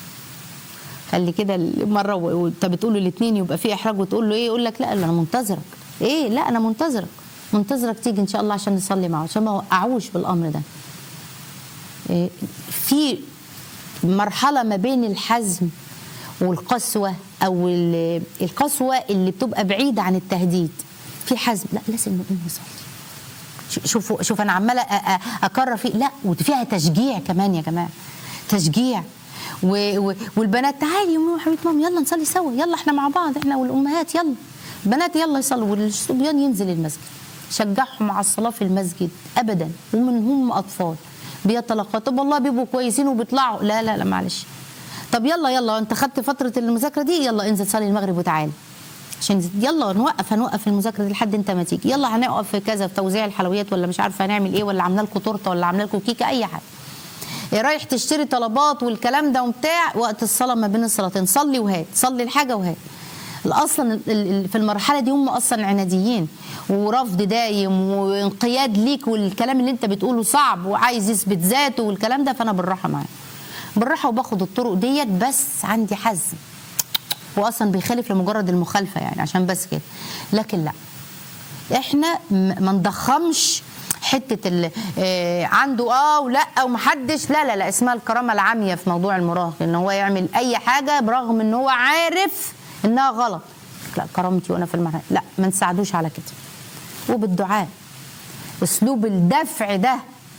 خلي كده مره و- وانت بتقول الاثنين يبقى في احراج وتقول له ايه يقول لك لا انا منتظرك ايه لا انا منتظرك منتظرك تيجي ان شاء الله عشان نصلي معه عشان ما وقعوش بالامر ده إيه، في مرحله ما بين الحزم والقسوه او ال- القسوه اللي بتبقى بعيده عن التهديد في حزم لا لازم نقوم نصلي ش- شوفوا شوف انا عماله أ- أ- اكرر فيه لا وفيها تشجيع كمان يا جماعه تشجيع و... و... والبنات تعالي يا ماما حبيبه ماما يلا نصلي سوا يلا احنا مع بعض احنا والامهات يلا البنات يلا يصلوا والصبيان ينزل المسجد شجعهم على الصلاه في المسجد ابدا ومن هم اطفال بيتلقى طب والله بيبقوا كويسين وبيطلعوا لا لا لا معلش طب يلا يلا انت خدت فتره المذاكره دي يلا انزل صلي المغرب وتعالى عشان يلا نوقف هنوقف المذاكره دي لحد انت ما تيجي يلا هنقف في كذا في توزيع الحلويات ولا مش عارفه هنعمل ايه ولا عامله لكم تورته ولا عامله لكم كيكه اي حاجه إيه رايح تشتري طلبات والكلام ده وبتاع وقت الصلاه ما بين الصلاتين صلي وهات صلي الحاجه وهات اصلا ال- ال- في المرحله دي هم اصلا عناديين ورفض دايم وانقياد ليك والكلام اللي انت بتقوله صعب وعايز يثبت ذاته والكلام ده فانا بالراحه معاه بالراحه وباخد الطرق ديت بس عندي حزم هو اصلا بيخالف لمجرد المخالفه يعني عشان بس كده لكن لا احنا م- ما نضخمش حته ال- آه، عنده اه ولا ومحدش لا لا لا اسمها الكرامه العاميه في موضوع المراهق ان هو يعمل اي حاجه برغم ان هو عارف انها غلط لا كرامتي وانا في المرحله لا ما نساعدوش على كده وبالدعاء اسلوب الدفع ده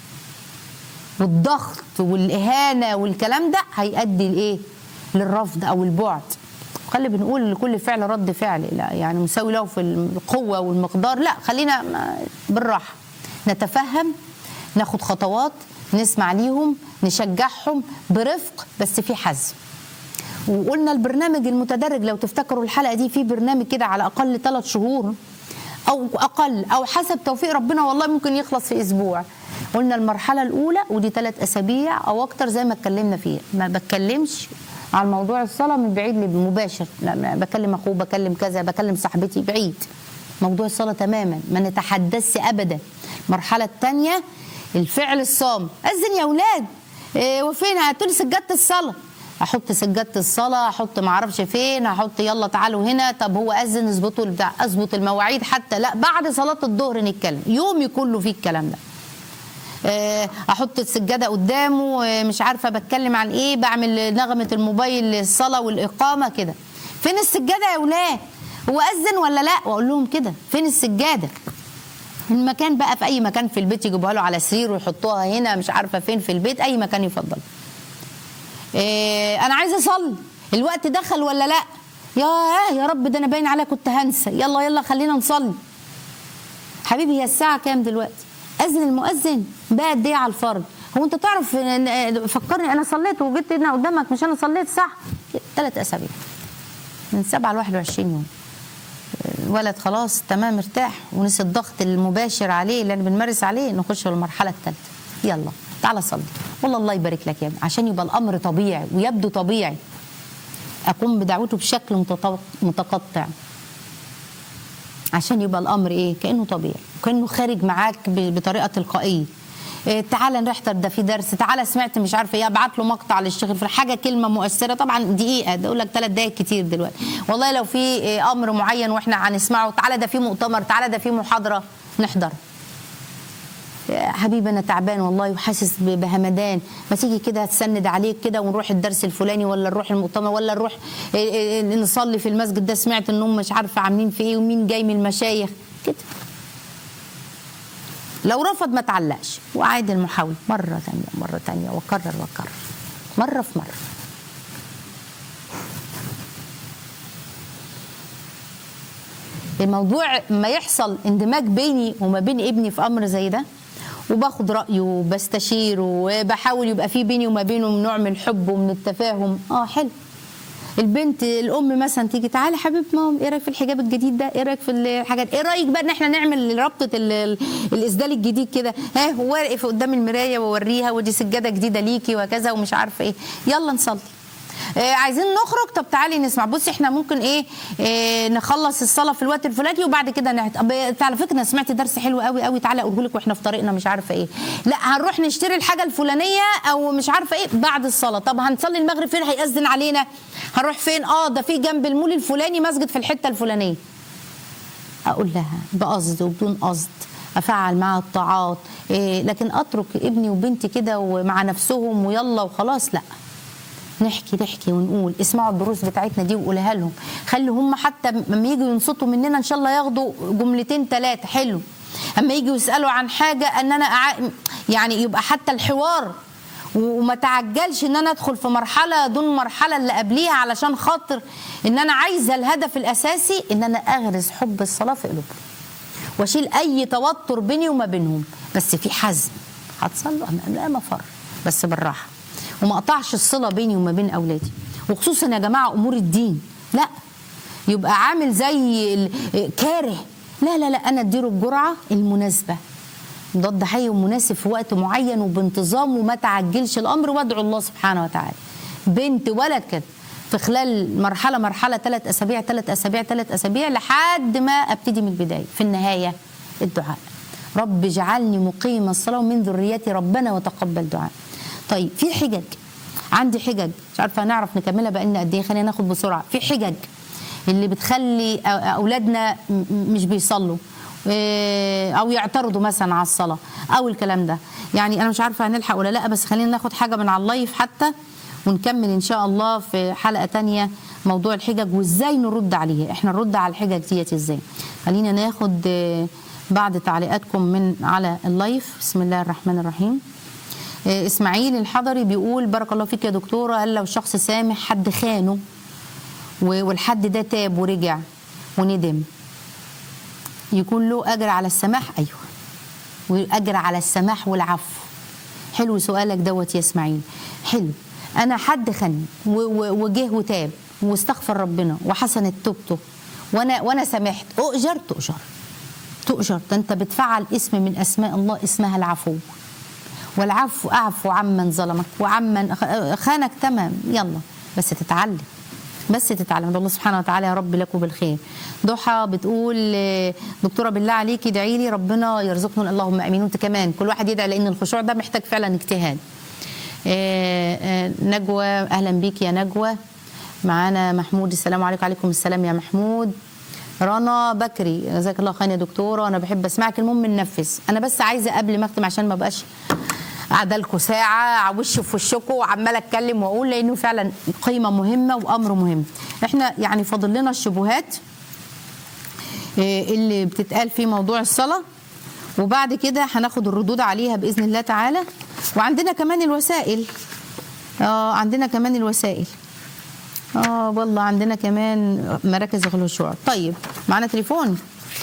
والضغط والاهانه والكلام ده هيؤدي لايه للرفض او البعد خلي بنقول لكل فعل رد فعل لا يعني مساوي له في القوه والمقدار لا خلينا ما- بالراحه نتفهم ناخد خطوات نسمع ليهم نشجعهم برفق بس في حزم وقلنا البرنامج المتدرج لو تفتكروا الحلقه دي في برنامج كده على اقل ثلاث شهور او اقل او حسب توفيق ربنا والله ممكن يخلص في اسبوع قلنا المرحله الاولى ودي ثلاث اسابيع او اكتر زي ما اتكلمنا فيها ما بتكلمش عن موضوع الصلاه من بعيد لمباشر لا ما بكلم اخوه بكلم كذا بكلم صاحبتي بعيد موضوع الصلاه تماما ما نتحدثش ابدا المرحله الثانيه الفعل الصام اذن يا اولاد إيه وفين هاتوا لي سجاده الصلاه احط سجاده الصلاه احط ما اعرفش فين احط يلا تعالوا هنا طب هو اذن اظبطوا البتاع اظبط المواعيد حتى لا بعد صلاه الظهر نتكلم يومي كله فيه الكلام ده آه، احط السجاده قدامه آه، مش عارفه بتكلم عن ايه بعمل نغمه الموبايل للصلاه والاقامه كده فين السجاده يا اولاد هو اذن ولا لا واقول لهم كده فين السجاده المكان بقى في اي مكان في البيت يجيبوها له على سرير ويحطوها هنا مش عارفه فين في البيت اي مكان يفضل إيه انا عايزه اصلي الوقت دخل ولا لا يا يا رب ده انا باين عليا كنت هنسى يلا يلا خلينا نصلي حبيبي هي الساعه كام دلوقتي اذن المؤذن بقى قد ايه على الفرض هو انت تعرف إن- فكرني انا صليت وجيت هنا قدامك مش انا صليت صح ثلاث اسابيع من 7 ل 21 يوم الولد خلاص تمام ارتاح ونسي الضغط المباشر عليه اللي انا بنمارس عليه نخش للمرحله الثالثه يلا تعالى صلي والله الله يبارك لك يا ابني عشان يبقى الامر طبيعي ويبدو طبيعي اقوم بدعوته بشكل متطو- متقطع عشان يبقى الامر ايه كانه طبيعي وكانه خارج معاك ب- بطريقه تلقائيه إيه تعالى نحضر ده في درس تعالى سمعت مش عارفه ايه ابعت له مقطع للشيخ في حاجه كلمه مؤثره طبعا دقيقه ده اقول لك ثلاث دقائق كتير دلوقتي والله لو في إيه امر معين واحنا هنسمعه تعالى ده في مؤتمر تعالى ده في محاضره نحضر يا حبيبي انا تعبان والله وحاسس ب- بهمدان ما تيجي كده تسند عليك كده ونروح الدرس الفلاني ولا نروح المؤتمر ولا نروح إيه إيه إيه نصلي في المسجد ده سمعت انهم مش عارفه عاملين في ايه ومين جاي من المشايخ كده لو رفض ما تعلقش وعاد المحاولة مرة ثانية مرة ثانية وكرر وكرر مرة في مرة الموضوع ما يحصل اندماج بيني وما بين ابني في امر زي ده وباخد رايه وبستشيره وبحاول يبقى في بيني وما بينه نوع من الحب ومن التفاهم اه حلو البنت الام مثلا تيجي تعالي حبيب مام ايه رايك في الحجاب الجديد ده ايه رايك في الحاجات ايه رايك بقى ان احنا نعمل ربطه ال- ال- الاسدال الجديد كده ها هو واقف قدام المرايه واوريها ودي سجاده جديده ليكي وكذا ومش عارفه ايه يلا نصلي آه عايزين نخرج طب تعالي نسمع بصي احنا ممكن ايه, إيه نخلص الصلاه في الوقت الفلاني وبعد كده نهت... طب على فكره انا سمعت درس حلو قوي قوي تعالى اقوله لك واحنا في طريقنا مش عارفه ايه لا هنروح نشتري الحاجه الفلانيه او مش عارفه ايه بعد الصلاه طب هنصلي المغرب فين هيأذن علينا هنروح فين اه ده في جنب المول الفلاني مسجد في الحته الفلانيه اقول لها بقصد وبدون قصد افعل معها الطاعات إيه لكن اترك ابني وبنتي كده ومع نفسهم ويلا وخلاص لا نحكي نحكي ونقول اسمعوا الدروس بتاعتنا دي وقولها لهم خلي هم حتى لما يجوا ينصتوا مننا ان شاء الله ياخدوا جملتين ثلاثه حلو اما يجوا يسالوا عن حاجه ان انا أع... يعني يبقى حتى الحوار وما تعجلش ان انا ادخل في مرحله دون مرحله اللي قبليها علشان خاطر ان انا عايزه الهدف الاساسي ان انا اغرس حب الصلاه في قلوبهم واشيل اي توتر بيني وما بينهم بس في حزم هتصلوا أم- لا مفر بس بالراحه وما اقطعش الصله بيني وما بين اولادي وخصوصا يا جماعه امور الدين لا يبقى عامل زي ال- كاره لا لا لا انا اديله الجرعه المناسبه ضد حي ومناسب في وقت معين وبانتظام وما تعجلش الامر وادعو الله سبحانه وتعالى بنت ولد كده في خلال مرحله مرحله ثلاث اسابيع ثلاث اسابيع ثلاث اسابيع لحد ما ابتدي من البدايه في النهايه الدعاء رب اجعلني مقيم الصلاه ومن ذريتي ربنا وتقبل دعاء طيب في حجج عندي حجج مش عارفه هنعرف نكملها بقى لنا قد ايه خلينا ناخد بسرعه في حجج اللي بتخلي أ- اولادنا م- م- مش بيصلوا إيه، او يعترضوا مثلا على الصلاه او الكلام ده يعني انا مش عارفه هنلحق ولا لا بس خلينا ناخد حاجه من على اللايف حتى ونكمل ان شاء الله في حلقه تانية موضوع الحجج وازاي نرد عليها احنا نرد على الحجج ديت ازاي خلينا ناخد آه، بعض تعليقاتكم من على اللايف بسم الله الرحمن الرحيم آه، اسماعيل الحضري بيقول بارك الله فيك يا دكتوره هل لو شخص سامح حد خانه و- والحد ده تاب ورجع وندم يكون له اجر على السماح ايوه واجر على السماح والعفو حلو سؤالك دوت يا اسماعيل حلو انا حد خاني و- و- وجه وتاب واستغفر ربنا وحسنت توبته وانا وانا سامحت اؤجر تؤجر تؤجر ده انت بتفعل اسم من اسماء الله اسمها العفو والعفو اعفو عمن ظلمك وعمن خ- خانك تمام يلا بس تتعلم بس تتعلم ده الله سبحانه وتعالى يا رب لكم بالخير ضحى بتقول آه، دكتوره بالله عليكي ادعي لي ربنا يرزقنا اللهم امين وانت كمان كل واحد يدعي لان الخشوع ده محتاج فعلا اجتهاد آه، آه، نجوى اهلا بيك يا نجوى معانا محمود السلام عليكم وعليكم السلام يا محمود رنا بكري جزاك الله خير يا دكتوره انا بحب اسمعك المهم ننفذ انا بس عايزه قبل ما اختم عشان ما بقاش قاعده لكم ساعه وش في وشكم وعماله اتكلم واقول لانه فعلا قيمه مهمه وامر مهم احنا يعني فاضل لنا الشبهات إيه، اللي بتتقال في موضوع الصلاه وبعد كده هناخد الردود عليها باذن الله تعالى وعندنا كمان الوسائل اه عندنا كمان الوسائل اه والله عندنا كمان مراكز الخشوع طيب معانا تليفون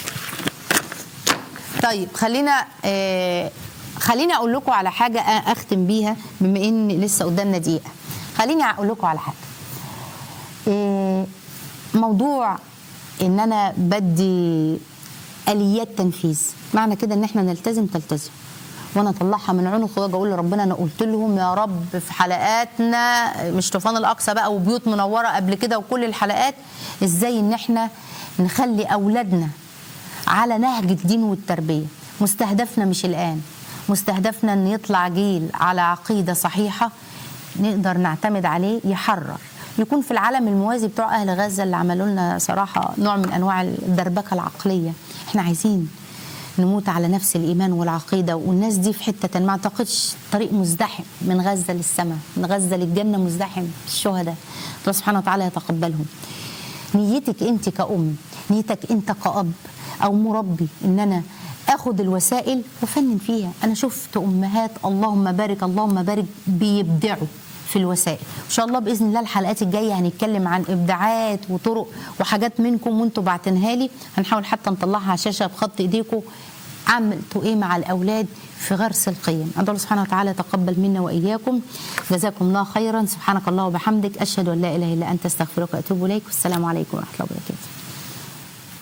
طيب خلينا آه خليني اقول لكم على حاجه اختم بيها بما ان لسه قدامنا دقيقه خليني اقول لكم على حاجه آه موضوع ان انا بدي اليات تنفيذ معنى كده ان احنا نلتزم تلتزم وانا اطلعها من عنق واجي اقول لربنا انا قلت لهم يا رب في حلقاتنا مش طوفان الاقصى بقى وبيوت منوره قبل كده وكل الحلقات ازاي ان احنا نخلي اولادنا على نهج الدين والتربيه مستهدفنا مش الان مستهدفنا ان يطلع جيل على عقيده صحيحه نقدر نعتمد عليه يحرر يكون في العالم الموازي بتوع اهل غزه اللي عملوا لنا صراحه نوع من انواع الدربكه العقليه احنا عايزين نموت على نفس الايمان والعقيده والناس دي في حته ما اعتقدش طريق مزدحم من غزه للسماء من غزه للجنه مزدحم الشهداء الله سبحانه وتعالى يتقبلهم نيتك انت كأم نيتك انت كأب او مربي ان انا اخد الوسائل وافنن فيها انا شفت امهات اللهم بارك اللهم بارك بيبدعوا في الوسائل ان شاء الله باذن الله الحلقات الجايه هنتكلم عن ابداعات وطرق وحاجات منكم وانتوا بعتنها لي هنحاول حتى نطلعها على الشاشه بخط ايديكم عملتوا ايه مع الاولاد في غرس القيم الله سبحانه وتعالى يتقبل منا واياكم جزاكم الله خيرا سبحانك الله وبحمدك اشهد ان لا اله الا انت استغفرك واتوب اليك والسلام عليكم ورحمه الله وبركاته